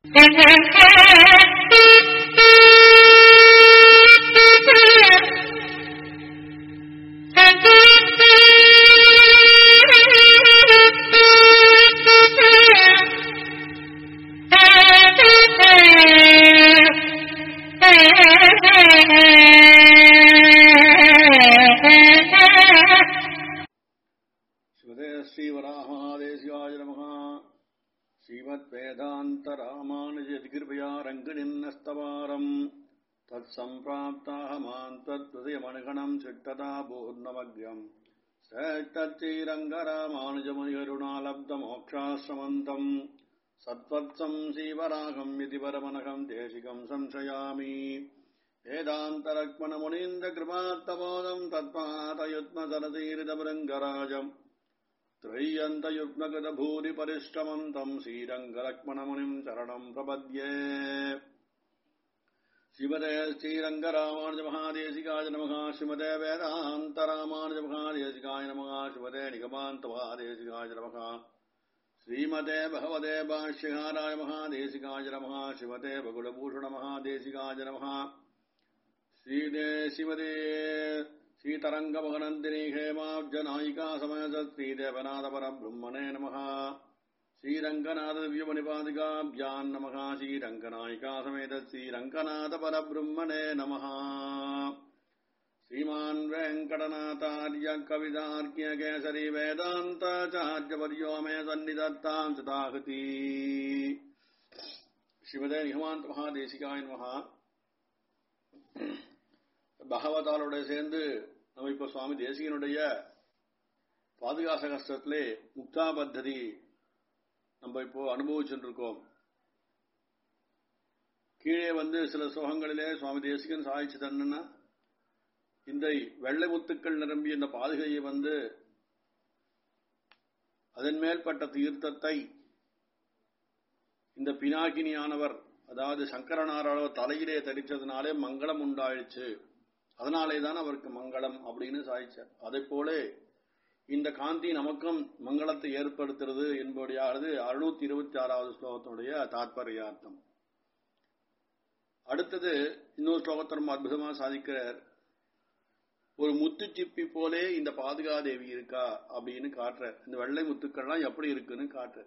ஸ்ருதே ஸ்ரீவராமாதேசிகாய நமः श्रीमद्वेदान्तरामानुजदिकृपया रङ्गनिन्नस्तवारम् तत्सम्प्राप्ताहमान् त्वद्हृदयमनुगणम् चिट्टदा बोर्नमग्र्यम् श्रेष्ठच्चैरङ्गरामानुजमुनिकरुणालब्धमोक्षाश्रमन्तम् सत्त्वत्सम् श्रीवरागम् इति परमनघम् देशिकम् संशयामि वेदान्तरक्मणमुनीन्द्रकृपात्तबोधम् तत्त्वातयुत्मसरतीरितभृङ्गराजम् त्रय्यन्तयुग्मगतभूरिपरिश्रमन्तम् श्रीरङ्गलक्ष्मणमुनिम् शरणम् प्रपद्ये श्रीमते श्रीरङ्गरामानुजमहादेशिकाय नमः श्रीमते वेदान्तरामानुजमहादेशिकाय नमः श्रीमते निगमान्तमहादेशिकाय नमः श्रीमते भगवते भाष्यहाराय महादेशिकाय नमः श्रीमते बकुलभूषणमहादेशिकाय नमः श्रीदे शिवदे श्रीतरङ्गमगनन्दिनी हेमाब्जनायिका समयस श्रीदेवनाथपरब्रह्मणे नमः श्रीरङ्गनाथदिव्यमणिपादिकाभ्याम् नमः श्रीरङ्गनायिका समेत श्रीरङ्गनाथपरब्रह्मणे नमः श्रीमान् वेङ्कटनाथार्य कवितार्क्यकेसरी वेदान्ताचार्यपर्यो मे सन्निधत्ताम् सदाहति श्रीमदे நிகமாந்த மகாதேசிகாய நமகா பகவதாலோட சேர்ந்து நம்ம இப்ப சுவாமி தேசிகனுடைய பாதுகாச கஷ்டத்திலே முக்தா பத்ததி நம்ம இப்போ அனுபவிச்சுட்டு இருக்கோம் கீழே வந்து சில சுகங்களிலே சுவாமி தேசிகன் சாதிச்சு தன்னா இந்த வெள்ளை முத்துக்கள் நிரம்பிய இந்த பாதுகையை வந்து அதன் மேல்பட்ட தீர்த்தத்தை இந்த பினாகினியானவர் அதாவது சங்கரனாராளவர் தலையிலே தரிச்சதுனாலே மங்களம் உண்டாயிடுச்சு அதனாலே தான் அவருக்கு மங்களம் அப்படின்னு சாதிச்சார் அதை போல இந்த காந்தி நமக்கும் மங்களத்தை ஏற்படுத்துறது என்பதையாவது அறுநூத்தி இருபத்தி ஆறாவது ஸ்லோகத்தினுடைய தாத்பரியார்த்தம் அடுத்தது இன்னொரு ஸ்லோகத்தை ரொம்ப அற்புதமா சாதிக்கிறார் ஒரு முத்து சிப்பி போலே இந்த பாதுகாதேவி இருக்கா அப்படின்னு காட்டுறார் இந்த வெள்ளை முத்துக்கள்லாம் எப்படி இருக்குன்னு காட்டுறார்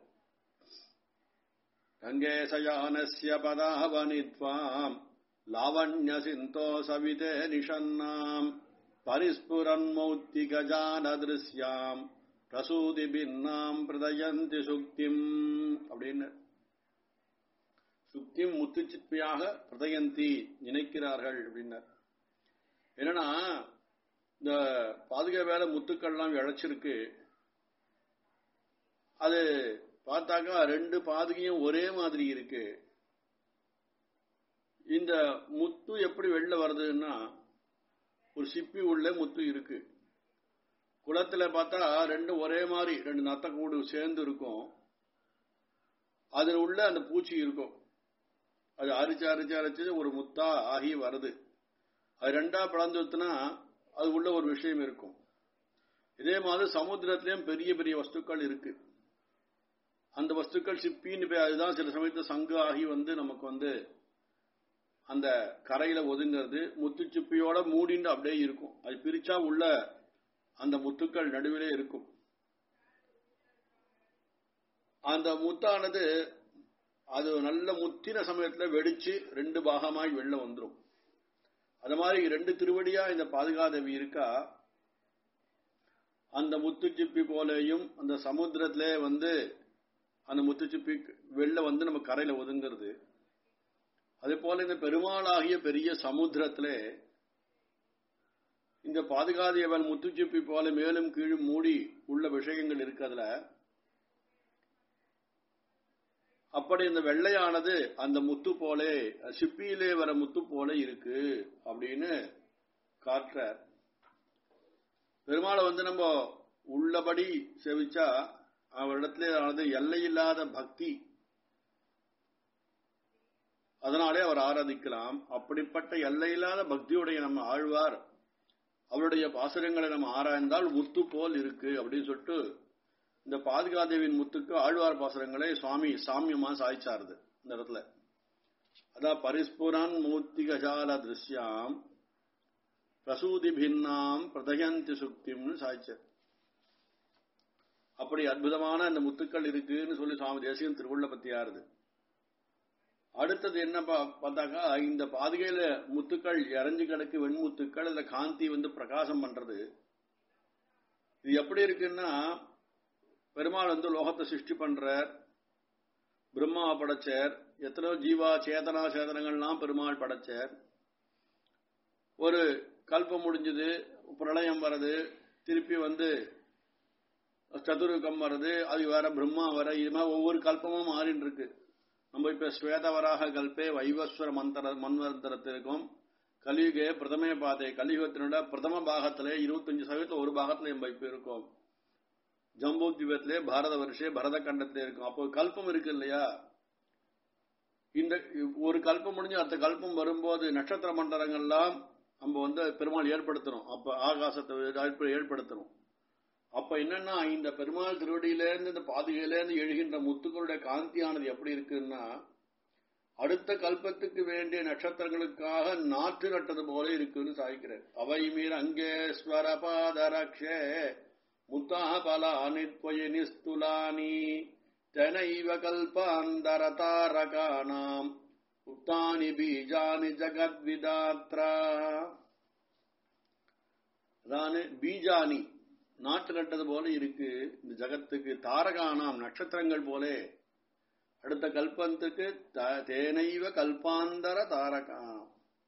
ரங்கேசயானஸ்ய பதாவனித்வாம் லாவண்ய சிந்தோ சவிதே நிஷன்னாம் பரிஸ்புரன்மௌத்தி கஜான திருஷ்யாம் பிரசூதி பின்னாம் பிரதயந்தி சுக்திம் அப்படின்னு சுக்திம் முத்துச்சிற்பியாக பிரதயந்தி நினைக்கிறார்கள் அப்படின்னார் என்னன்னா இந்த பாதுகா வேலை முத்துக்கள்லாம் இழைச்சிருக்கு அது பார்த்தாக்கா ரெண்டு பாதுகையும் ஒரே மாதிரி இருக்கு இந்த முத்து எப்படி வெளில வருதுன்னா ஒரு சிப்பி உள்ள முத்து இருக்கு குளத்துல பார்த்தா ரெண்டு ஒரே மாதிரி ரெண்டு நத்த கூடு சேர்ந்து இருக்கும் அதுல உள்ள அந்த பூச்சி இருக்கும் அது அரிச்சு அரிச்சு அரைச்சு ஒரு முத்தா ஆகி வருது அது ரெண்டா பிளந்துனா அது உள்ள ஒரு விஷயம் இருக்கும் இதே மாதிரி சமுத்திரத்திலயும் பெரிய பெரிய வஸ்துக்கள் இருக்கு அந்த வஸ்துக்கள் சிப்பின்னு பேர் அதுதான் சில சமயத்துல சங்கு ஆகி வந்து நமக்கு வந்து அந்த கரையில ஒதுங்கிறது முத்து சிப்பியோட மூடிண்டு அப்படியே இருக்கும் அது பிரிச்சா உள்ள அந்த முத்துக்கள் நடுவிலே இருக்கும் அந்த முத்தானது அது நல்ல முத்தின சமயத்துல வெடிச்சு ரெண்டு பாகமாய் வெளில வந்துடும் அது மாதிரி ரெண்டு திருவடியா இந்த பாதுகாதேவி இருக்கா அந்த முத்துச்சிப்பி போலேயும் அந்த சமுத்திரத்திலே வந்து அந்த முத்துச்சிப்பி வெளில வந்து நம்ம கரையில ஒதுங்கிறது அதே போல இந்த பெருமாளாகிய பெரிய சமுத்திரத்திலே இந்த பாதுகாதியவன் முத்துச்சிப்பி போல மேலும் கீழும் மூடி உள்ள விஷயங்கள் இருக்கு அதுல அப்படி இந்த வெள்ளையானது அந்த முத்து போலே சிப்பியிலே வர முத்து போல இருக்கு அப்படின்னு காட்டுறார் பெருமாளை வந்து நம்ம உள்ளபடி செவிச்சா அவரிடத்துல ஆனது எல்லையில்லாத பக்தி அதனாலே அவர் ஆராதிக்கலாம் அப்படிப்பட்ட எல்லையில்லாத பக்தியுடைய நம்ம ஆழ்வார் அவருடைய பாசுரங்களை நம்ம ஆராய்ந்தால் முத்து போல் இருக்கு அப்படின்னு சொல்லிட்டு இந்த பாதுகாதேவின் முத்துக்கு ஆழ்வார் பாசுரங்களை சுவாமி சாமியமா சாய்ச்சாருது இந்த இடத்துல அதான் பரிஸ்புரன் மூர்த்திகஜால திருஷ்யாம் பிரசூதி பின்னாம் பிரதயந்தி சுக்திம்னு சாய்ச்சார் அப்படி அற்புதமான இந்த முத்துக்கள் இருக்குன்னு சொல்லி சுவாமி தேசிகன் திருவுள்ள பத்தியாருது அடுத்தது என்ன பார்த்தாக்கா இந்த பாதுகையில முத்துக்கள் இறஞ்சு கிடக்கு வெண்முத்துக்கள் அதுல காந்தி வந்து பிரகாசம் பண்றது இது எப்படி இருக்குன்னா பெருமாள் வந்து லோகத்தை சிருஷ்டி பண்றார் பிரம்மா படைச்சார் எத்தனையோ ஜீவா சேதனா சேதனங்கள்லாம் பெருமாள் படைச்சார் ஒரு கல்பம் முடிஞ்சது பிரளயம் வருது திருப்பி வந்து சதுர்கம் வருது அது வேற பிரம்மா வர இது மாதிரி ஒவ்வொரு கல்பமும் மாறின்னு இருக்கு நம்ம இப்ப ஸ்வேதவராக கல்பே வைவஸ்வர மந்திர மன்வந்தரத்திற்கும் கலியுகே பிரதமே பாதை கலியுகத்தினோட பிரதம பாகத்திலே இருபத்தஞ்சு சதவீதத்துல ஒரு பாகத்துல நம்ம இப்ப இருக்கோம் ஜம்பு தீபத்திலே பாரத வருஷே பரத கண்டத்திலே இருக்கும் அப்போ கல்பம் இருக்கு இல்லையா இந்த ஒரு கல்பம் முடிஞ்சு அடுத்த கல்பம் வரும்போது நட்சத்திர மண்டலங்கள்லாம் நம்ம வந்து பெருமாள் ஏற்படுத்தணும் அப்ப ஆகாசத்தை ஏற்படுத்தணும் அப்ப என்னன்னா இந்த பெருமாள் திருவடியிலேருந்து இந்த பாதுகையிலேருந்து எழுகின்ற முத்துக்களுடைய காந்தியானது எப்படி இருக்குன்னா அடுத்த கல்பத்துக்கு வேண்டிய நட்சத்திரங்களுக்காக நாற்று நட்டது போல இருக்குன்னு சாய்க்கிறார் அவை மீர் அங்கேஸ்வர பாதரக்ஷே முத்தா பலானித்வய நிஸ்துலானி தெனைவ கல்பாந்தர தாரகானாம் உத்தானி பீஜானி ஜகத்விதாத்ரா அதான பீஜானி நாட்டு நட்டது போல இருக்கு இந்த ஜகத்துக்கு தாரகானாம் நட்சத்திரங்கள் போல அடுத்த கல்பத்துக்கு தேனைவ கல்பாந்தர தாரகானாம்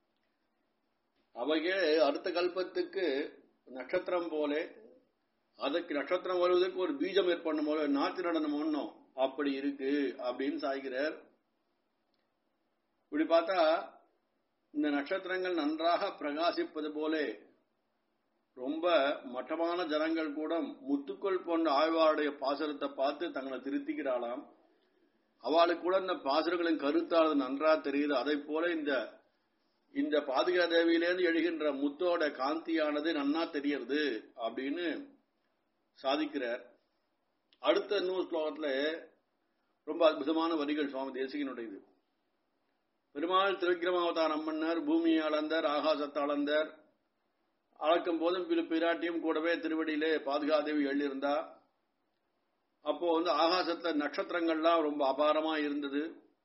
அவையே அடுத்த கல்பத்துக்கு நட்சத்திரம் போல அதுக்கு நட்சத்திரம் வருவதற்கு ஒரு பீஜம் ஏற்படணும் போல நாட்டு நடனம் ஒண்ணும் அப்படி இருக்கு அப்படின்னு சாய்கிறார் இப்படி பார்த்தா இந்த நட்சத்திரங்கள் நன்றாக பிரகாசிப்பது போலே ரொம்ப மட்டமான ஜனங்கள் கூட முத்துக்கள் போன்ற ஆழ்வாருடைய பாசுரத்தை பார்த்து தங்களை திருத்திக்கிறாளாம் அவளுக்கு கூட இந்த பாசுரங்களின் கருத்தானது நன்றா தெரியுது அதை போல இந்த இந்த பாதுகா தேவியிலேருந்து எழுகின்ற முத்தோட காந்தியானது நன்னா தெரியறது அப்படின்னு சாதிக்கிறார் அடுத்த இன்னொரு ஸ்லோகத்துல ரொம்ப அற்புதமான வரிகள் சுவாமி தேசிகனுடையது பெருமாள் திருவிக்கிரமாவதாரம் பண்ணார் பூமியை அளந்தார் ஆகாசத்தை அளந்தார் அளக்கும் போதும் பிராட்டியும் கூடவே திருவடியிலே பாதுகாதேவி எழுதியிருந்தா அப்போ வந்து ஆகாசத்துல நட்சத்திரங்கள்லாம் ரொம்ப அபாரமா இருந்தது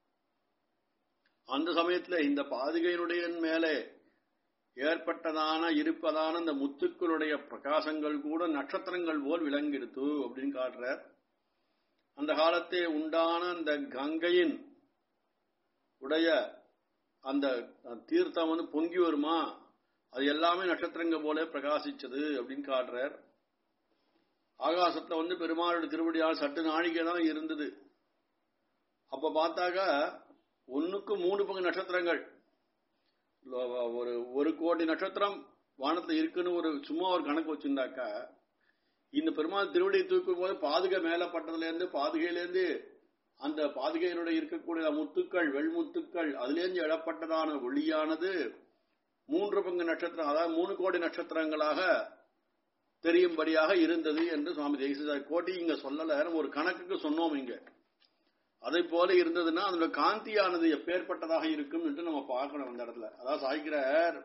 அந்த சமயத்துல இந்த பாதுகையினுடைய மேலே ஏற்பட்டதான இருப்பதான இந்த முத்துக்களுடைய பிரகாசங்கள் கூட நட்சத்திரங்கள் போல் விளங்கிடுத்து அப்படின்னு காட்டுறார் அந்த காலத்தே உண்டான அந்த கங்கையின் உடைய அந்த தீர்த்தம் வந்து பொங்கி வருமா அது எல்லாமே நட்சத்திரங்க போல பிரகாசிச்சது அப்படின்னு காட்டுறார் ஆகாசத்துல வந்து பெருமாளுடைய திருவடியால் சட்டு நாழிகை தான் இருந்தது அப்ப பார்த்தாக்கா ஒன்னுக்கு மூணு பங்கு நட்சத்திரங்கள் ஒரு ஒரு கோடி நட்சத்திரம் வானத்துல இருக்குன்னு ஒரு சும்மா ஒரு கணக்கு வச்சிருந்தாக்கா இந்த பெருமாள் திருவடியை தூக்கும் போது பாதுகை மேலப்பட்டதுல இருந்து பாதுகையிலேருந்து அந்த பாதுகையினுடைய இருக்கக்கூடிய முத்துக்கள் வெள்முத்துக்கள் அதுலேருந்து எழப்பட்டதான ஒளியானது மூன்று பங்கு நட்சத்திரம் அதாவது மூணு கோடி நட்சத்திரங்களாக தெரியும்படியாக இருந்தது என்று சுவாமி தேசிய கோட்டி இங்க சொல்லல ஒரு கணக்குக்கு சொன்னோம் இங்க அதை போல இருந்ததுன்னா அதோட காந்தியானது எப்பேற்பட்டதாக இருக்கும் என்று நம்ம பார்க்கணும் அந்த இடத்துல அதாவது சாய்க்கிறார்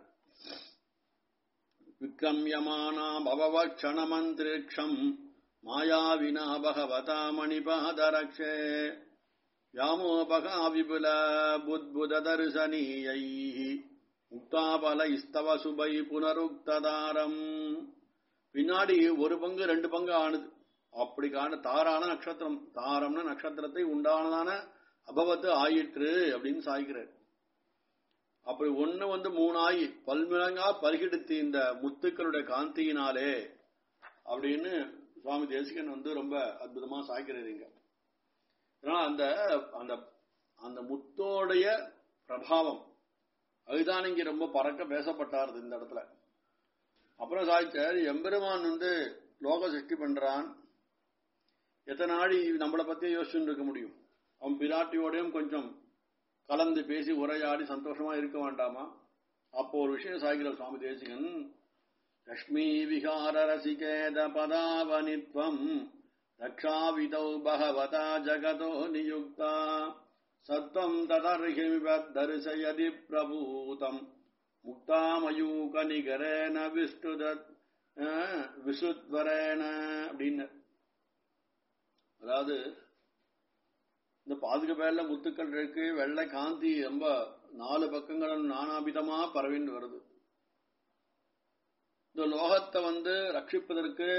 விக்ரமியமானா பவவ க்ஷணமந்திரேக்ஷம் மாயாவினா பகவதா மணிபாதரக்ஷே வியாமோபகா விபுல புத்புத தரிசனீயை முக்தாபல இஸ்தவ சுபை புனருக்ததாரம் பின்னாடி ஒரு பங்கு ரெண்டு பங்கு ஆனது அப்படி காண தாரான நட்சத்திரம் தாரம்னு நட்சத்திரத்தை உண்டானதான அபவத்து ஆயிற்று அப்படின்னு சாய்கிறார் அப்படி ஒண்ணு வந்து மூணாயி பல்மிழங்கா பருகிடுத்து இந்த முத்துக்களுடைய காந்தியினாலே அப்படின்னு சுவாமி தேசிகன் வந்து ரொம்ப அற்புதமா சாய்க்கிறாருங்க ஏன்னா அந்த அந்த அந்த முத்தோடைய பிரபாவம் அதுதான் இங்க ரொம்ப பறக்க பேசப்பட்டாருது இந்த இடத்துல அப்புறம் சாய்ச்சார் எம்பெருமான் வந்து லோக சிருஷ்டி பண்றான் எத்தனை நாடி நம்மளை பத்தி யோசிச்சுட்டு இருக்க முடியும் அவன் பிராட்டியோடையும் கொஞ்சம் கலந்து பேசி உரையாடி சந்தோஷமா இருக்க வேண்டாமா அப்போ ஒரு விஷயம் சாய்கிற சுவாமி தேசிகன் லக்ஷ்மி விகார ரசிகேத பதாவனித்வம் ரக்ஷாவிதௌ பகவதா ஜகதோ நியுக்தா சத்தம் ததர்ஹிமிவ தரிசயதி பிரபூதம் முக்தாமயூக நிகரேன விஷ்ணுதத் விசுத்வரேன அப்படின்னு அதாவது இந்த பாதுக வேலை முத்துக்கள் இருக்கு வெள்ளை காந்தி ரொம்ப நாலு பக்கங்களும் நானாபிதமா பரவின்னு வருது இந்த லோகத்தை வந்து ரட்சிப்பதற்கு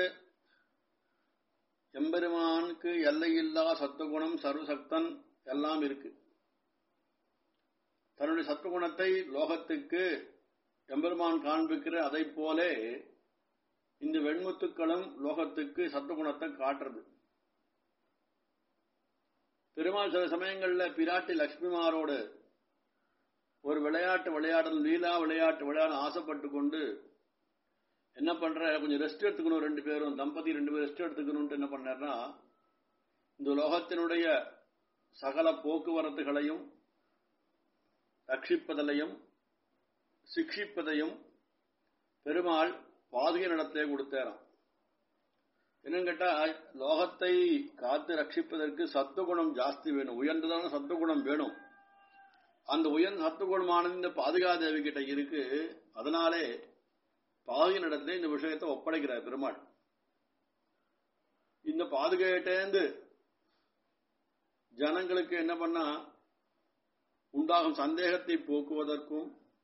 எம்பெருமானுக்கு எல்லையில்லா சத்துவகுணம் சர்வசக்தன் எல்லாம் இருக்கு தன்னுடைய சத்துவகுணத்தை லோகத்துக்கு எம்பெருமான் காண்பிக்கிற அதை போலே இந்த வெண்முத்துக்களும் லோகத்துக்கு சத்துவகுணத்தை காட்டுறது பெருமாள் சில சமயங்கள்ல பிராட்டி லட்சுமிமாரோடு ஒரு விளையாட்டு விளையாடல் லீலா விளையாட்டு விளையாட ஆசைப்பட்டு கொண்டு என்ன பண்ற கொஞ்சம் ரெஸ்ட் எடுத்துக்கணும் ரெண்டு பேரும் தம்பதி ரெண்டு பேரும் ரெஸ்ட் எடுத்துக்கணும்ட்டு என்ன பண்ணார்னா இந்த லோகத்தினுடைய சகல போக்குவரத்துகளையும் ரட்சிப்பதிலையும் சிக்ஷிப்பதையும் பெருமாள் பாதுகை நடத்தே கொடுத்தாராம் என்னன்னு கேட்டா லோகத்தை காத்து ரட்சிப்பதற்கு சத்துவகுணம் ஜாஸ்தி வேணும் உயர்ந்ததான சத்துவகுணம் வேணும் அந்த உயர்ந்த சத்துவகுணமானது இந்த பாதுகாதேவி கிட்ட இருக்கு அதனாலே பாதுகை நடத்த இந்த விஷயத்தை ஒப்படைக்கிறார் பெருமாள் இந்த பாதுகையிட்டேந்து ஜனங்களுக்கு என்ன பண்ணா உண்டாகும் சந்தேகத்தை போக்குவதற்கும்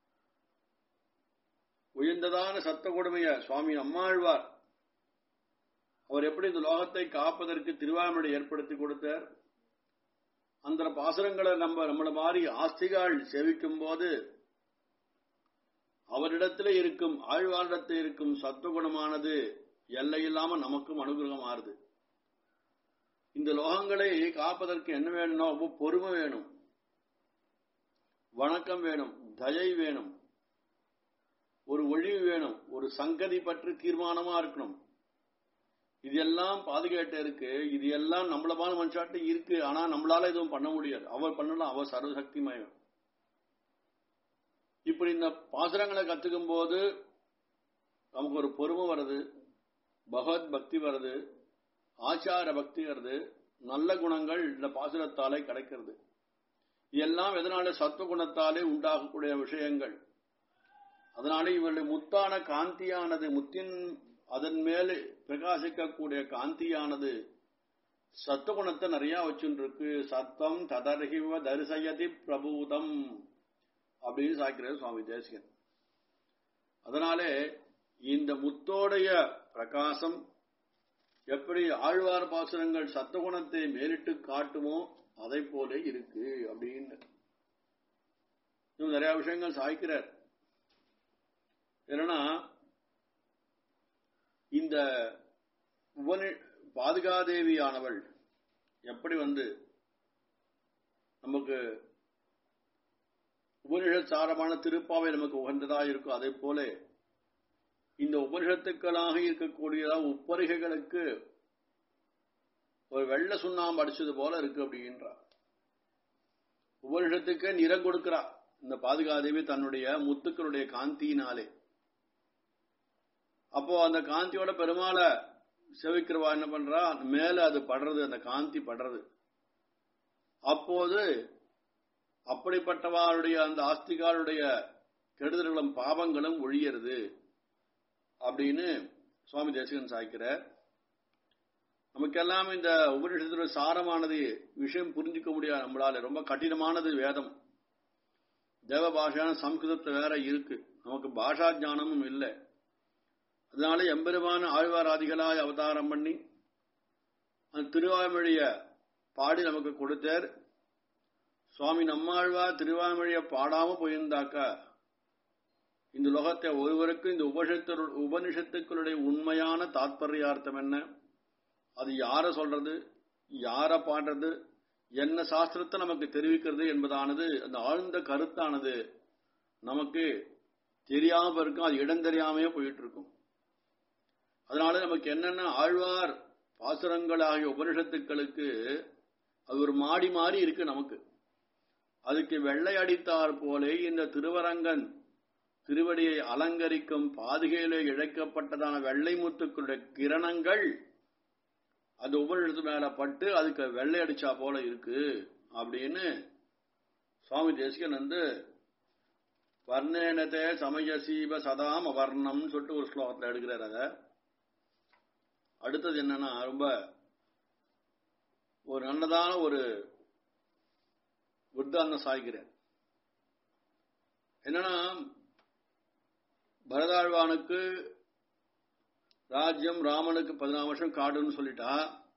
உயர்ந்ததான சத்த கொடுமைய சுவாமி அம்மாழ்வார் அவர் எப்படி இந்த லோகத்தை காப்பதற்கு திருவாமலை ஏற்படுத்தி கொடுத்தார் அந்த பாசுரங்களை நம்ம நம்மள மாதிரி ஆஸ்திகால் சேவிக்கும் போது அவரிடத்தில் இருக்கும் ஆழ்வாரிடத்தில் இருக்கும் சத்துவகுணமானது எல்லையில்லாம நமக்கும் அனுகிரகம் ஆறுது இந்த லோகங்களை காப்பதற்கு என்ன வேணும்னா ரொம்ப பொறுமை வேணும் வணக்கம் வேணும் தயை வேணும் ஒரு ஒழிவு வேணும் ஒரு சங்கதி பற்றி தீர்மானமா இருக்கணும் இது எல்லாம் பாதுகாட்டு இருக்கு இது எல்லாம் நம்மளமான மனுஷாட்டு இருக்கு ஆனா நம்மளால எதுவும் பண்ண முடியாது அவர் பண்ணலாம் அவர் சர்வசக்திமயம் இப்படி இந்த பாசுரங்களை கத்துக்கும் போது நமக்கு ஒரு பொறுமை வருது பகவத் பக்தி வருது ஆச்சார பக்தி வருது நல்ல குணங்கள் இந்த பாசுரத்தாலே கிடைக்கிறது இதெல்லாம் எதனால சத்துவ குணத்தாலே உண்டாகக்கூடிய விஷயங்கள் அதனால இவருடைய முத்தான காந்தியானது முத்தின் அதன் மேலே பிரகாசிக்கக்கூடிய காந்தியானது சத்துவகுணத்தை நிறைய வச்சுருக்கு சத்தம் ததர்ஹிவ தரிசயதி பிரபூதம் அப்படின்னு சாய்க்கிறார் சுவாமி தேசிகன் அதனாலே இந்த முத்தோடைய பிரகாசம் எப்படி ஆழ்வார் பாசுரங்கள் சத்துவகுணத்தை மேலிட்டு காட்டுமோ அதை போல இருக்கு அப்படின்னு இன்னும் நிறைய விஷயங்கள் சாய்க்கிறார் ஏன்னா இந்த உபனி பாதுகாதேவியானவள் எப்படி வந்து நமக்கு உபனிஷத் சாரமான திருப்பாவை நமக்கு உகந்ததா இருக்கும் அதே போல இந்த உபனிஷத்துக்களாக இருக்கக்கூடியதா உப்பரிகைகளுக்கு ஒரு வெள்ள சுண்ணாம்பு அடிச்சது போல இருக்கு அப்படின்றார் உபனிஷத்துக்கு நிறம் கொடுக்கிறா இந்த பாதுகாதேவி தன்னுடைய முத்துக்களுடைய காந்தியினாலே அப்போ அந்த காந்தியோட பெருமாளை செவிக்கிறவா என்ன பண்றா மேல அது படுறது அந்த காந்தி படுறது அப்போது அப்படிப்பட்டவாருடைய அந்த ஆஸ்திகாருடைய கெடுதல்களும் பாவங்களும் ஒழியறது அப்படின்னு சுவாமி தேசிகன் சாய்க்கிறார் நமக்கெல்லாம் இந்த உபநிஷத்துல சாரமானது விஷயம் புரிஞ்சுக்க முடியாது நம்மளால ரொம்ப கடினமானது வேதம் தேவ பாஷான சம்ஸ்கிருதத்துல வேற இருக்கு நமக்கு பாஷா ஜானமும் இல்லை அதனால எம்பெருமான ஆழ்வாராதிகளாய் அவதாரம் பண்ணி அந்த திருவாய்மொழிய பாடி நமக்கு கொடுத்தார் சுவாமி நம்மாழ்வார் திருவாய்மொழிய பாடாம போயிருந்தாக்கா இந்த லோகத்தை ஒருவருக்கு இந்த உபனிஷத்து உபனிஷத்துக்களுடைய உண்மையான தாத்பரியார்த்தம் என்ன அது யார சொல்றது யார பாடுறது என்ன சாஸ்திரத்தை நமக்கு தெரிவிக்கிறது என்பதானது அந்த ஆழ்ந்த கருத்தானது நமக்கு தெரியாம இருக்கும் அது இடம் தெரியாமையே போயிட்டு இருக்கும் அதனால நமக்கு என்னென்ன ஆழ்வார் பாசுரங்கள் ஆகிய உபனிஷத்துக்களுக்கு அது ஒரு மாடி மாறி இருக்கு நமக்கு அதுக்கு வெள்ளை அடித்தார் போலே இந்த திருவரங்கன் திருவடியை அலங்கரிக்கும் பாதுகையிலே இழைக்கப்பட்டதான வெள்ளை முத்துக்களுடைய கிரணங்கள் அது உபனிஷத்து மேல பட்டு அதுக்கு வெள்ளை அடிச்சா போல இருக்கு அப்படின்னு சுவாமி தேசிகன் வந்து வர்ணேனதே சமயசீவ சதாம் அவர்ணம் சொல்லிட்டு ஒரு ஸ்லோகத்தில் எடுக்கிறார் அத அடுத்தது என்னன்னா ரொம்ப ஒரு நல்லதான ஒரு உத்தாரணம் சாய்கிறேன் என்னன்னா பரதாழ்வானுக்கு ராஜ்யம் ராமனுக்கு பதினாறு வருஷம் காடுன்னு சொல்லிட்டா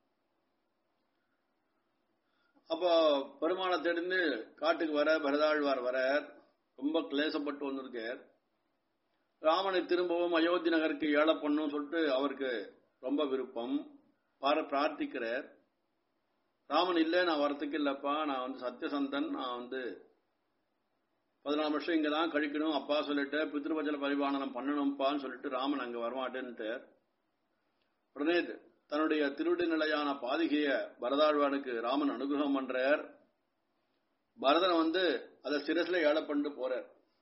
அப்போ பெருமானை தெரிந்து காட்டுக்கு வர பரதாழ்வார் வர ரொம்ப கிளேசப்பட்டு வந்திருக்கார் ராமனை திரும்பவும் அயோத்தி நகருக்கு ஏழை பண்ணும் சொல்லிட்டு அவருக்கு ரொம்ப விருப்பம் பார பிரார்த்திக்கிறார் ராமன் இல்லை நான் வரத்துக்கு இல்லப்பா நான் வந்து சத்தியசந்தன் நான் வந்து பதினாலு வருஷம் இங்கே தான் கழிக்கணும் அப்பா சொல்லிட்டு பித்ருபஜல பரிபாலனம் பண்ணணும்ப்பான்னு சொல்லிட்டு ராமன் அங்கே வரமாட்டேன்ட்டு உடனே தன்னுடைய திருவிடு நிலையான பாதிகைய பரதாழ்வானுக்கு ராமன் அனுகிரகம் பண்றார் பரதன் வந்து அதை சிரசில ஏழை பண்ணிட்டு போறார்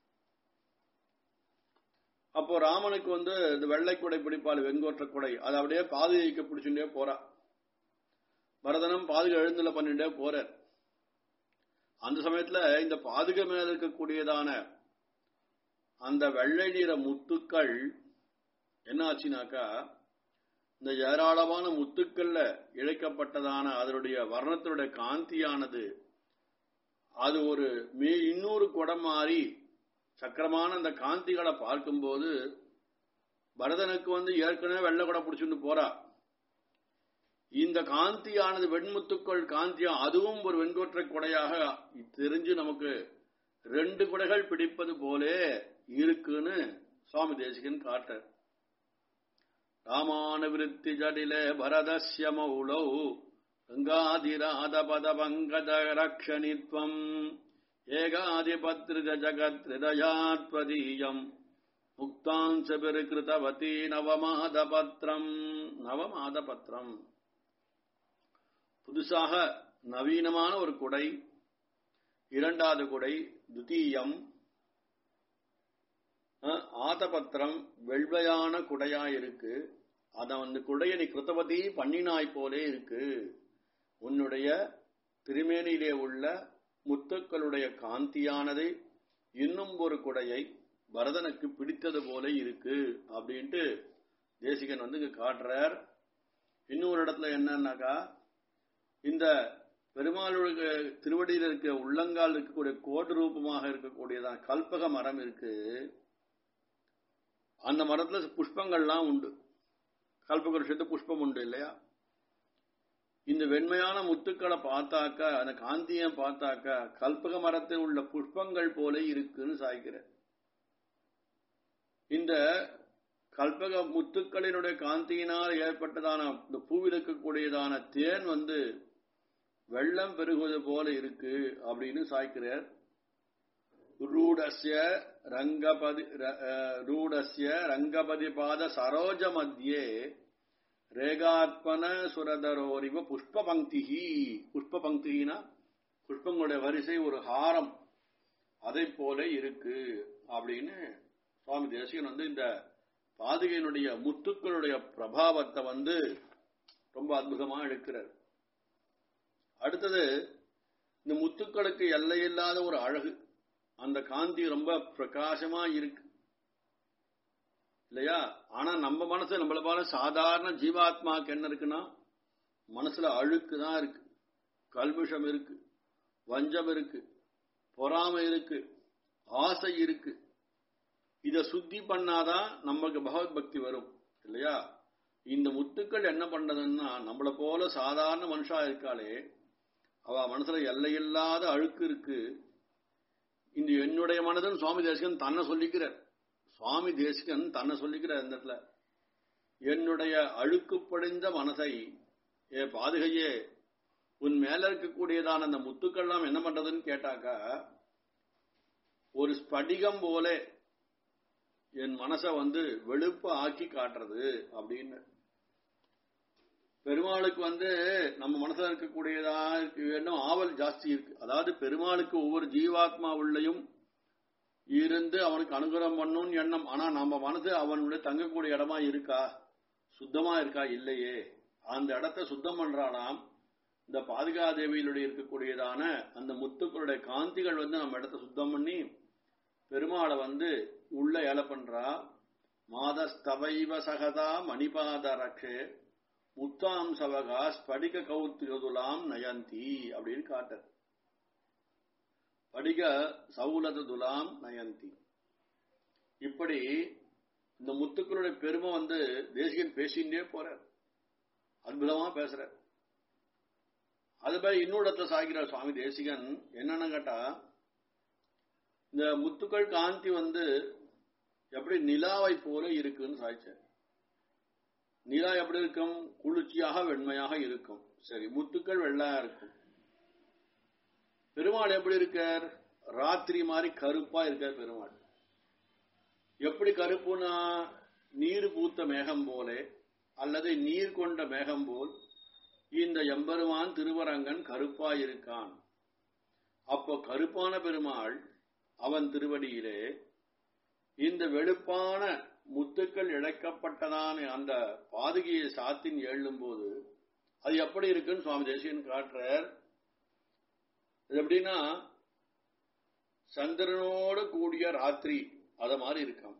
அப்போ ராமனுக்கு வந்து இந்த வெள்ளை குடை பிடிப்பாள் வெங்கோற்ற குடை அதை அப்படியே பாதுகைக்கு பிடிச்சுட்டே போறா பரதனும் பாதுகை எழுந்துல பண்ணிட்டே போறார் அந்த சமயத்துல இந்த பாதுகை மேல இருக்கக்கூடியதான அந்த வெள்ளை நிற முத்துக்கள் என்ன ஆச்சுனாக்கா இந்த ஏராளமான முத்துக்கள்ல இழைக்கப்பட்டதான அதனுடைய வர்ணத்தினுடைய காந்தியானது அது ஒரு மே இன்னொரு குடம் மாறி சக்கரமான அந்த காந்திகளை பார்க்கும்போது பரதனுக்கு வந்து ஏற்கனவே வெள்ளை குடம் பிடிச்சிட்டு போறா இந்த காந்தியானது வெண்முத்துக்கள் காந்தியா அதுவும் ஒரு வெண்கொற்றை குடையாக தெரிஞ்சு நமக்கு ரெண்டு குடைகள் பிடிப்பது போலே இருக்குன்னு சுவாமி தேசிகன் காட்டார் ராமானுவிருத்தி ஜடிலே பரதஸ்ய மௌளௌ गङ्गाधिराधपदपङ्कजरक्षणित्वम् ஏகாதிபத்ரித ஜகத்ரிதயாத்வதீயம் முக்தாஞ்சபிருகிருதவதி நவமாதபத்ரம் நவமாதபத்ரம் புதுசாக நவீனமான ஒரு குடை இரண்டாவது குடை துதீயம் ஆதபத்திரம் வெள்ளையான குடையா இருக்கு அத வந்து குடைய நீ கிருத்தவதி பண்ணினாய் போலே இருக்கு உன்னுடைய திருமேனியிலே உள்ள முத்துக்களுடைய காந்தியானது இன்னும் ஒரு குடையை பரதனுக்கு பிடித்தது போல இருக்கு அப்படின்ட்டு தேசிகன் வந்து இங்க காட்டுறார் இன்னொரு இடத்துல என்னன்னாக்கா இந்த பெருமாளுடைய திருவடியில் இருக்க உள்ளங்கால் இருக்கக்கூடிய கோடு ரூபமாக இருக்கக்கூடியதான் கல்பக மரம் இருக்கு அந்த மரத்துல புஷ்பங்கள்லாம் உண்டு கல்பகுருஷத்து புஷ்பம் உண்டு இல்லையா இந்த வெண்மையான முத்துக்களை பார்த்தாக்கா அந்த காந்தியை பார்த்தாக்கா கல்பக மரத்தில் உள்ள புஷ்பங்கள் போல இருக்குன்னு சாய்க்கிற இந்த கல்பக முத்துக்களினுடைய காந்தியினால் ஏற்பட்டதான இந்த பூவில் இருக்கக்கூடியதான தேன் வந்து வெள்ளம் பெருகுவது போல இருக்கு அப்படின்னு சாய்க்கிறார் ரூடஸ்ய ரங்கபதி ரூடஸ்ய ரங்கபதி பாத சரோஜ மத்தியே ரேகாத்மன சுரதரோரிவ புஷ்ப பங்கி புஷ்ப பங்கினா புஷ்பங்களுடைய வரிசை ஒரு ஹாரம் அதை போல இருக்கு அப்படின்னு சுவாமி தேசிகன் வந்து இந்த பாதுகையினுடைய முத்துக்களுடைய பிரபாவத்தை வந்து ரொம்ப அற்புதமா எடுக்கிறார் அடுத்தது இந்த முத்துக்களுக்கு எல்லையில்லாத ஒரு அழகு அந்த காந்தி ரொம்ப பிரகாசமா இருக்கு இல்லையா ஆனா நம்ம மனசு நம்மள போல சாதாரண ஜீவாத்மாக்கு என்ன இருக்குன்னா மனசுல அழுக்கு தான் இருக்கு கல்விஷம் இருக்கு வஞ்சம் இருக்கு பொறாமை இருக்கு ஆசை இருக்கு இத சுத்தி பண்ணாதான் நமக்கு பகவத் பக்தி வரும் இல்லையா இந்த முத்துக்கள் என்ன பண்ணதுன்னா நம்மள போல சாதாரண மனுஷா இருக்காளே அவ மனசுல எல்லையில்லாத அழுக்கு இருக்கு இந்த என்னுடைய மனதுன்னு சுவாமி தேசிகன் தன்னை சொல்லிக்கிறார் சுவாமி தேசிகன் தன்னை சொல்லிக்கிறார் இந்த இடத்துல என்னுடைய அழுக்கு படிந்த மனசை ஏ பாதுகையே உன் மேல இருக்கக்கூடியதான அந்த முத்துக்கள்லாம் என்ன பண்றதுன்னு கேட்டாக்கா ஒரு ஸ்படிகம் போல என் மனசை வந்து வெளுப்பு ஆக்கி காட்டுறது அப்படின்னு பெருமாளுக்கு வந்து நம்ம மனசுல இருக்கக்கூடியதா இன்னும் ஆவல் ஜாஸ்தி இருக்கு அதாவது பெருமாளுக்கு ஒவ்வொரு ஜீவாத்மா உள்ளையும் இருந்து அவனுக்கு அனுகிரகம் பண்ணும் எண்ணம் ஆனா நம்ம மனசு அவனுடைய தங்கக்கூடிய இடமா இருக்கா சுத்தமா இருக்கா இல்லையே அந்த இடத்த சுத்தம் பண்றானாம் இந்த பாதுகாதேவியிலுடைய இருக்கக்கூடியதான அந்த முத்துக்களுடைய காந்திகள் வந்து நம்ம இடத்த சுத்தம் பண்ணி பெருமாளை வந்து உள்ள ஏல பண்றா மாதஸ்தவைவ சகதா மணிபாத ரக்ஷே முத்தாம் சவகா ஸ்படிக கௌத்துலாம் நயந்தி அப்படின்னு காட்டர் படிக சவுலத துலாம் நயந்தி இப்படி இந்த முத்துக்களுடைய பெருமை வந்து தேசிகன் பேசிகிட்டே போறார் அற்புதமா பேசுறார் அது மாதிரி இன்னொரு இடத்துல சாகிறார் சுவாமி தேசிகன் என்னன்னு கேட்டா இந்த முத்துக்கள் காந்தி வந்து எப்படி நிலாவை போல இருக்குன்னு சாய்ச்சார் நிலா எப்படி இருக்கும் குளிர்ச்சியாக வெண்மையாக இருக்கும் சரி முத்துக்கள் வெள்ளையா இருக்கும் பெருமாள் எப்படி இருக்கார் ராத்திரி மாதிரி கருப்பா இருக்கார் பெருமாள் எப்படி கருப்புனா நீர் பூத்த மேகம் போலே அல்லது நீர் கொண்ட மேகம் போல் இந்த எம்பெருமான் திருவரங்கன் கருப்பா இருக்கான் அப்போ கருப்பான பெருமாள் அவன் திருவடியிலே இந்த வெளுப்பான முத்துக்கள் இழைக்கப்பட்டதான அந்த பாதுகையை சாத்தின் எழும் போது அது எப்படி இருக்குன்னு சுவாமி தேசியன் காட்டுறார் இது எப்படின்னா சந்திரனோடு கூடிய ராத்திரி அத மாதிரி இருக்காம்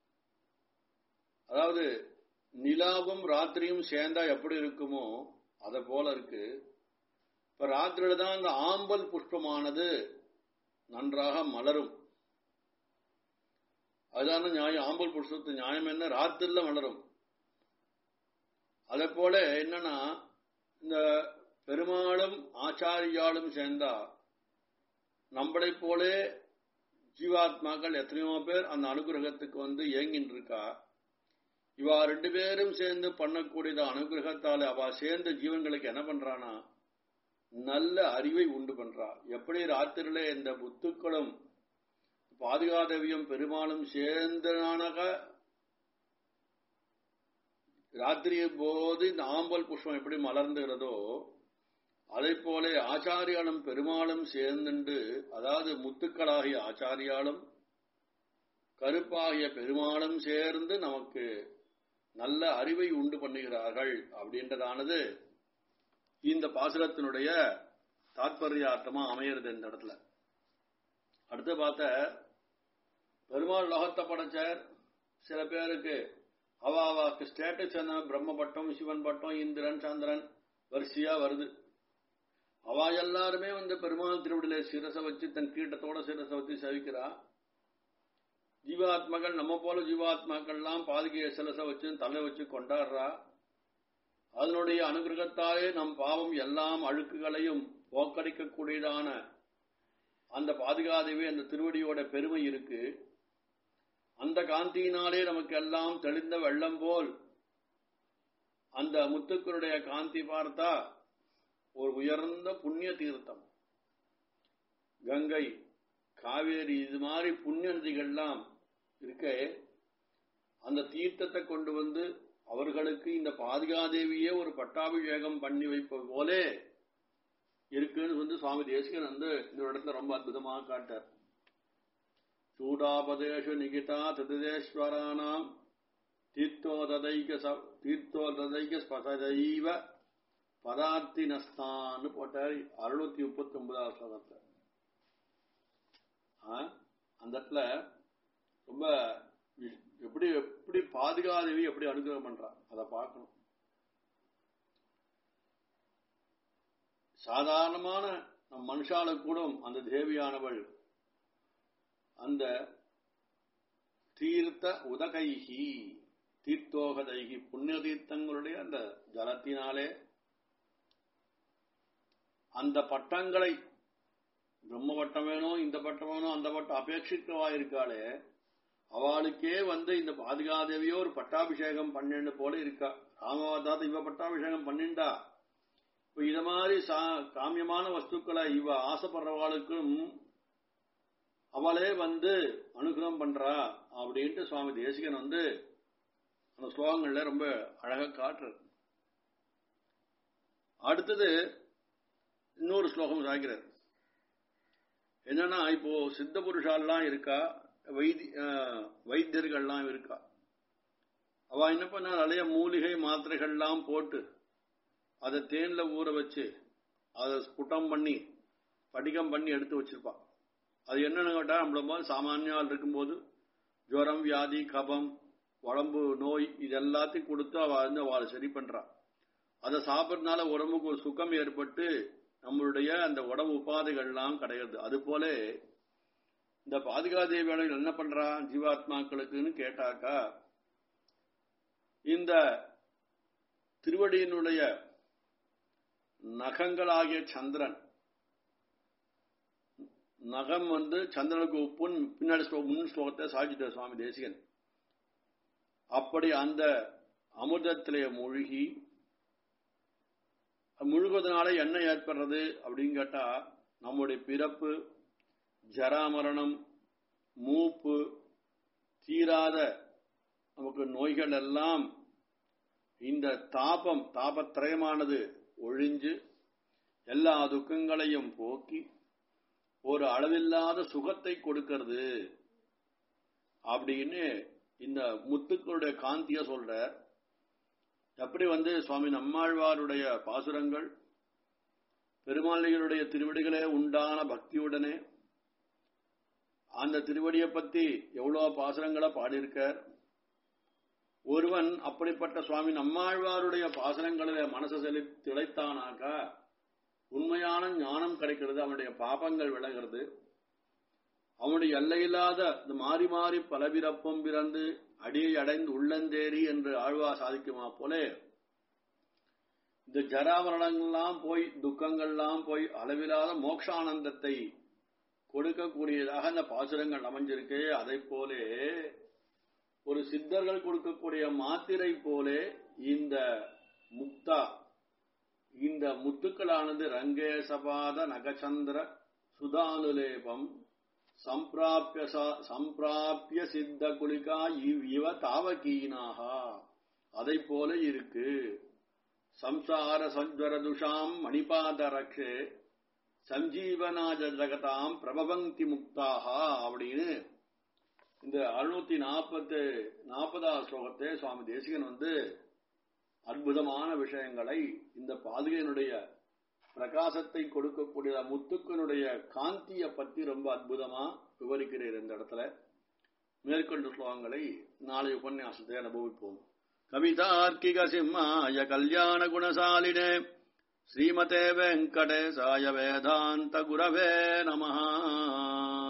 அதாவது நிலாவும் ராத்திரியும் சேர்ந்தா எப்படி இருக்குமோ அத போல இருக்கு இப்ப ராத்திரியில தான் அந்த ஆம்பல் புஷ்பமானது நன்றாக மலரும் அதுதான நியாயம் ஆம்பல் புஷ்பத்து நியாயம் என்ன ராத்திரில மலரும் அதே போல என்னன்னா இந்த பெருமாளும் ஆச்சாரியாலும் சேர்ந்தா நம்மளை போலே ஜீவாத்மாக்கள் எத்தனையோ பேர் அந்த அனுகிரகத்துக்கு வந்து ஏங்கின்னு இருக்கா இவா ரெண்டு பேரும் சேர்ந்து பண்ணக்கூடியத அனுகிரகத்தால அவ சேர்ந்த ஜீவன்களுக்கு என்ன பண்றானா நல்ல அறிவை உண்டு பண்றா எப்படி ராத்திரில இந்த புத்துக்களும் பாதுகாதவியும் பெருமாளும் சேர்ந்தனாக ராத்திரி போது இந்த ஆம்பல் புஷ்பம் எப்படி மலர்ந்துகிறதோ அதை போல ஆச்சாரியாலும் பெருமாளும் சேர்ந்துண்டு அதாவது முத்துக்களாகிய ஆச்சாரியாலும் கருப்பாகிய பெருமாளும் சேர்ந்து நமக்கு நல்ல அறிவை உண்டு பண்ணுகிறார்கள் அப்படின்றதானது இந்த பாசுரத்தினுடைய தாத்பரியார்த்தமா அமையிறது இந்த இடத்துல அடுத்து பார்த்த பெருமாள் லோகத்தை படைச்சார் சில பேருக்கு அவ அவாக்கு ஸ்டேட்டஸ் என்ன பிரம்ம பட்டம் சிவன் பட்டம் இந்திரன் சந்திரன் வரிசையா வருது அவ எல்லாருமே வந்து பெருமாள் திருவிடியில சிரசை வச்சு தன் கீட்டத்தோட சிரசை வச்சு சவிக்கிறா ஜீவாத்மாக்கள் நம்ம போல ஜீவாத்மாக்கள்லாம் பாதுகைய சிலசை வச்சு தலை வச்சு கொண்டாடுறா அதனுடைய அனுகிரகத்தாலே நம் பாவம் எல்லாம் அழுக்குகளையும் போக்கடிக்கக்கூடியதான அந்த பாதுகாதவே அந்த திருவடியோட பெருமை இருக்கு அந்த காந்தியினாலே நமக்கு எல்லாம் தெளிந்த வெள்ளம் போல் அந்த முத்துக்களுடைய காந்தி பார்த்தா ஒரு உயர்ந்த புண்ணிய தீர்த்தம் கங்கை காவேரி இது மாதிரி புண்ணிய நதிகள்லாம் இருக்க அந்த தீர்த்தத்தை கொண்டு வந்து அவர்களுக்கு இந்த பாதுகாதேவியே ஒரு பட்டாபிஷேகம் பண்ணி வைப்பது போலே இருக்குன்னு வந்து சுவாமி தேசிகன் வந்து இந்த இடத்துல ரொம்ப அற்புதமாக காட்டார் சூடாபதேஷு நிகிதா ததுதேஸ்வரானாம் தீர்த்தோததைக தீர்த்தோததைக ஸ்பதைவ பதார்த்தினஸ்தான்னு போட்டார் அறுநூத்தி முப்பத்தி ஒன்பதாவது ஸ்லோகத்துல அந்த இடத்துல ரொம்ப எப்படி எப்படி பாதுகாதேவி எப்படி அனுகிரகம் பண்றா அதை பார்க்கணும் சாதாரணமான நம் மனுஷால கூட அந்த தேவியானவள் அந்த தீர்த்த உதகைகி தீர்த்தோகதைகி புண்ணிய தீர்த்தங்களுடைய அந்த ஜலத்தினாலே அந்த பட்டங்களை பிரம்ம பட்டம் வேணும் இந்த பட்டம் வேணும் அந்த பட்டம் அபேட்சிக்கவா இருக்காளே அவளுக்கே வந்து இந்த பாதுகாதேவியோ ஒரு பட்டாபிஷேகம் பண்ணிண்டு போல இருக்கா ராமவாதாத இவ பட்டாபிஷேகம் பண்ணிண்டா இப்ப இத மாதிரி காமியமான வஸ்துக்களை இவ ஆசைப்படுறவாளுக்கும் அவளே வந்து அனுகிரகம் பண்றா அப்படின்ட்டு சுவாமி தேசிகன் வந்து அந்த ஸ்லோகங்கள்ல ரொம்ப அழகா காட்டுறது அடுத்தது இன்னொரு ஸ்லோகம் சாய்க்கிறார் என்னன்னா இப்போ சித்த புருஷாலாம் இருக்கா வைத்தி வைத்தியர்கள்லாம் இருக்கா அவ என்ன பண்ணா நிறைய மூலிகை மாத்திரைகள்லாம் போட்டு அதை தேன்ல ஊற வச்சு அதை ஸ்புட்டம் பண்ணி படிகம் பண்ணி எடுத்து வச்சிருப்பா அது என்னன்னு கேட்டா நம்மள போது சாமானியால் இருக்கும்போது ஜுரம் வியாதி கபம் உடம்பு நோய் இது எல்லாத்தையும் கொடுத்து அவ வந்து அவளை சரி பண்றா அதை சாப்பிட்றதுனால உடம்புக்கு ஒரு சுகம் ஏற்பட்டு நம்மளுடைய அந்த உடம்பு உபாதைகள்லாம் கிடையாது அது போல இந்த பாதுகா தேவியாளர்கள் என்ன பண்றா ஜீவாத்மாக்களுக்குன்னு கேட்டாக்கா இந்த திருவடியினுடைய நகங்களாகிய சந்திரன் நகம் வந்து சந்திரனுக்கு உப்புன்னு பின்னாடி ஸ்லோ- முன் ஸ்லோகத்தை சாதிச்சிட்டார் சுவாமி தேசிகன் அப்படி அந்த அமிர்தத்திலே மூழ்கி முழுகுவதனால என்ன ஏற்படுறது அப்படின்னு கேட்டா நம்முடைய பிறப்பு ஜராமரணம் மூப்பு தீராத நமக்கு நோய்கள் எல்லாம் இந்த தாபம் தாபத்திரயமானது ஒழிஞ்சு எல்லா துக்கங்களையும் போக்கி ஒரு அளவில்லாத சுகத்தை கொடுக்கிறது அப்படின்னு இந்த முத்துக்களுடைய காந்திய சொல்ற எப்படி வந்து சுவாமி நம்மாழ்வாருடைய பாசுரங்கள் பெருமாளிகளுடைய திருவடிகளே உண்டான பக்தியுடனே அந்த திருவடியை பத்தி எவ்வளவு பாசுரங்களை பாடியிருக்கார் ஒருவன் அப்படிப்பட்ட சுவாமி நம்மாழ்வாருடைய பாசனங்களில மனசு செலி திளைத்தானாக்கா உண்மையான ஞானம் கிடைக்கிறது அவனுடைய பாபங்கள் விலகிறது அவனுடைய எல்லையில்லாத இந்த மாறி மாறி பலபிறப்பும் பிறந்து அடியை அடைந்து உள்ளந்தேரி என்று ஆழ்வா சாதிக்குமா போலே இந்த ஜராமரணங்கள்லாம் போய் துக்கங்கள்லாம் போய் அளவில்லாத மோக்ஷானந்தத்தை கொடுக்கக்கூடியதாக இந்த பாசுரங்கள் அமைஞ்சிருக்கு அதை போலே ஒரு சித்தர்கள் கொடுக்கக்கூடிய மாத்திரை போலே இந்த முக்தா இந்த முத்துக்களானது ரங்கேசபாத நகச்சந்திர சுதானுலேபம் சம்பிராபிய ச- சம்பிராபிய சித்த குலிகா இவ் இவ தாவகீனாக அதை போல இருக்கு சம்சார சஞ்வர துஷாம் மணிபாத ரக்ஷே சஞ்சீவனாஜ ஜகதாம் பிரபவந்தி முக்தாக அப்படின்னு இந்த அறுநூத்தி நாற்பத்து நாற்பதாவது ஸ்லோகத்தை சுவாமி தேசிகன் வந்து அற்புதமான விஷயங்களை இந்த பாதுகையினுடைய பிரகாசத்தை கொடுக்கக்கூடிய முத்துக்களுடைய காந்தியை பத்தி ரொம்ப அற்புதமா விவரிக்கிறீர் இந்த இடத்துல மேற்கொண்ட ஸ்லோகங்களை நாளை உபன்யாசத்தை அனுபவிப்போம் கவிதார்க்கிக சிம்மாய கல்யாண குணசாலினே ஸ்ரீமதே வெங்கடேசாய வேதாந்த குரவே நமஹா